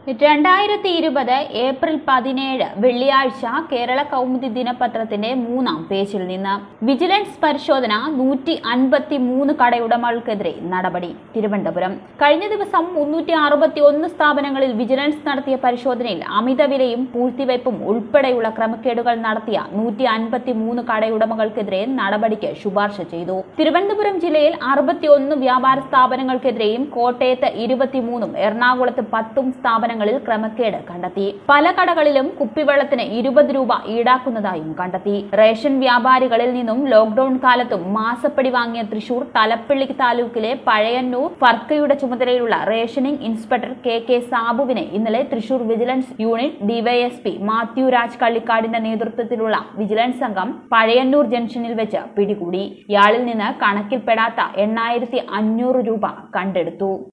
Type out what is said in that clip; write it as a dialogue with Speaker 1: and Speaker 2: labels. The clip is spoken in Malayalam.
Speaker 1: രണ്ടായിരത്തി ഇരുപത് ഏപ്രിൽ പതിനേഴ് വെള്ളിയാഴ്ച കേരള കൗമുദി ദിനപത്രത്തിന്റെ മൂന്നാം പേജിൽ നിന്ന് വിജിലൻസ് പരിശോധന നൂറ്റി അൻപത്തി മൂന്ന് കടയുടമകൾക്കെതിരെ നടപടി തിരുവനന്തപുരം കഴിഞ്ഞ ദിവസം മുന്നൂറ്റി അറുപത്തി ഒന്ന് സ്ഥാപനങ്ങളിൽ വിജിലൻസ് നടത്തിയ പരിശോധനയിൽ അമിതവിലയും പൂഴ്ത്തിവയ്പും ഉൾപ്പെടെയുള്ള ക്രമക്കേടുകൾ നടത്തിയ നൂറ്റി അൻപത്തി മൂന്ന് കടയുടമകൾക്കെതിരെ നടപടിക്ക് ശുപാർശ ചെയ്തു തിരുവനന്തപുരം ജില്ലയിൽ അറുപത്തിയൊന്ന് വ്യാപാര സ്ഥാപനങ്ങൾക്കെതിരെയും കോട്ടയത്ത് ഇരുപത്തിമൂന്നും എറണാകുളത്ത് പത്തും സ്ഥാപനങ്ങളിൽ ക്രമക്കേട് കണ്ടെത്തി പല കടകളിലും കുപ്പിവെള്ളത്തിന് ഇരുപത് രൂപ ഈടാക്കുന്നതായും കണ്ടെത്തി റേഷൻ വ്യാപാരികളിൽ നിന്നും ലോക്ഡൌൺ കാലത്തും മാസപ്പടി വാങ്ങിയ തൃശൂർ തലപ്പള്ളി താലൂക്കിലെ പഴയന്നൂർ ഫർക്കയുടെ ചുമതലയിലുള്ള റേഷനിംഗ് ഇൻസ്പെക്ടർ കെ കെ സാബുവിനെ ഇന്നലെ Thrissur vigilance unit DYSP Mathew Raj കള്ളിക്കാടിന്റെ നേതൃത്വത്തിലുള്ള വിജിലൻസ് സംഘം പഴയന്നൂർ ജംഗ്ഷനിൽ വെച്ച് പിടികൂടി ഇയാളിൽ നിന്ന് കണക്കിൽപ്പെടാത്ത എണ്ണായിരത്തി അഞ്ഞൂറ് രൂപ കണ്ടെടുത്തു